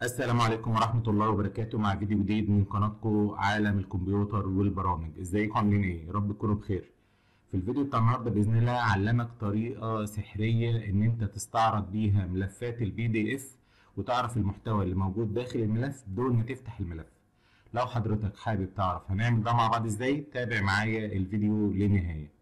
السلام عليكم ورحمة الله وبركاته مع فيديو جديد من قناتكم عالم الكمبيوتر والبرامج ازيكم عاملين ايه يا رب تكونوا بخير في الفيديو بتاع النهارده باذن الله هعلمك طريقة سحرية ان انت تستعرض بيها ملفات البي دي اف وتعرف المحتوى اللي موجود داخل الملف بدون ما تفتح الملف لو حضرتك حابب تعرف هنعمل ده مع بعض ازاي تابع معايا الفيديو للنهاية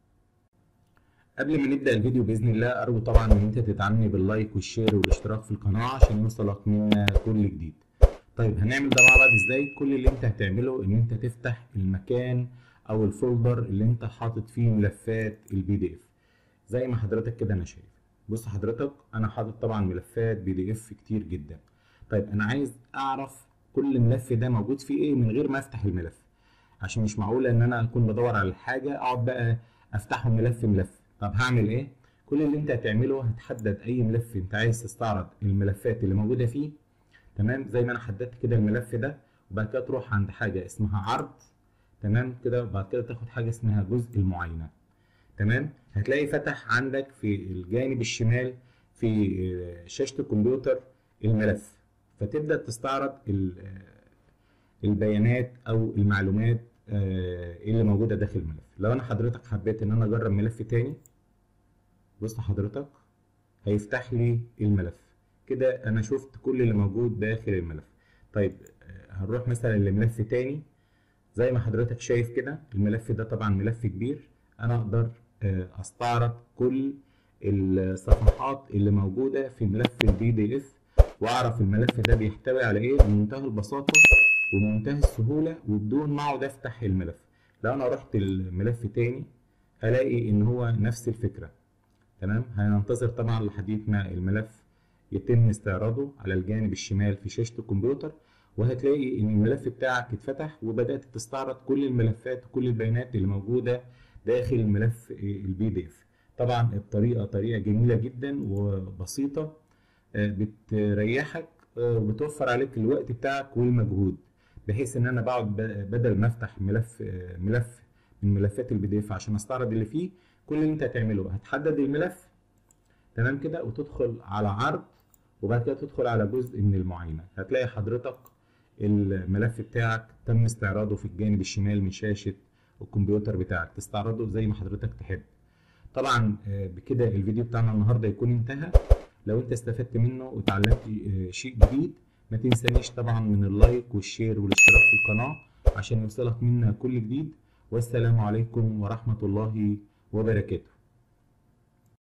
قبل ما نبدأ الفيديو بإذن الله أرجو طبعا إن أنت تدعمني باللايك والشير والاشتراك في القناة عشان يوصلك منا كل جديد. طيب هنعمل ده مع بعض إزاي؟ كل اللي أنت هتعمله إن أنت تفتح المكان أو الفولدر اللي أنت حاطط فيه ملفات البي دي إف. زي ما حضرتك كده أنا شايف. بص حضرتك أنا حاطط طبعا ملفات بي دي إف كتير جدا. طيب أنا عايز أعرف كل ملف ده موجود فيه إيه من غير ما أفتح الملف. عشان مش معقولة إن أنا أكون بدور على حاجة أقعد بقى أفتحه ملف ملف. طب هعمل ايه كل اللي انت هتعمله هتحدد اي ملف انت عايز تستعرض الملفات اللي موجوده فيه تمام زي ما انا حددت كده الملف ده وبعد كده تروح عند حاجه اسمها عرض تمام كده وبعد كده تاخد حاجه اسمها جزء المعاينه تمام هتلاقي فتح عندك في الجانب الشمال في شاشه الكمبيوتر الملف فتبدا تستعرض البيانات او المعلومات اللي موجوده داخل الملف لو انا حضرتك حبيت ان انا اجرب ملف تاني بص حضرتك هيفتح لي الملف كده انا شفت كل اللي موجود داخل الملف طيب هنروح مثلا لملف تاني زي ما حضرتك شايف كده الملف ده طبعا ملف كبير انا اقدر استعرض كل الصفحات اللي موجوده في ملف البي دي اف واعرف الملف ده بيحتوي على ايه بمنتهى البساطه وبمنتهى السهوله وبدون ما اقعد افتح الملف لو انا رحت الملف تاني هلاقي ان هو نفس الفكره تمام هننتظر طبعا لحديث ما الملف يتم استعراضه على الجانب الشمال في شاشه الكمبيوتر وهتلاقي ان الملف بتاعك اتفتح وبدات تستعرض كل الملفات وكل البيانات اللي موجوده داخل ملف البي دي اف طبعا الطريقه طريقه جميله جدا وبسيطه بتريحك وبتوفر عليك الوقت بتاعك والمجهود بحيث ان انا بقعد بدل ما افتح ملف ملف من ملفات البي دي اف عشان استعرض اللي فيه كل اللي انت هتعمله هتحدد الملف تمام كده وتدخل على عرض وبعد كده تدخل على جزء من المعاينه هتلاقي حضرتك الملف بتاعك تم استعراضه في الجانب الشمال من شاشه الكمبيوتر بتاعك تستعرضه زي ما حضرتك تحب طبعا بكده الفيديو بتاعنا النهارده يكون انتهى لو انت استفدت منه وتعلمت شيء جديد ما تنسانيش طبعا من اللايك والشير والاشتراك في القناه عشان يوصلك منا كل جديد والسلام عليكم ورحمه الله وبركاته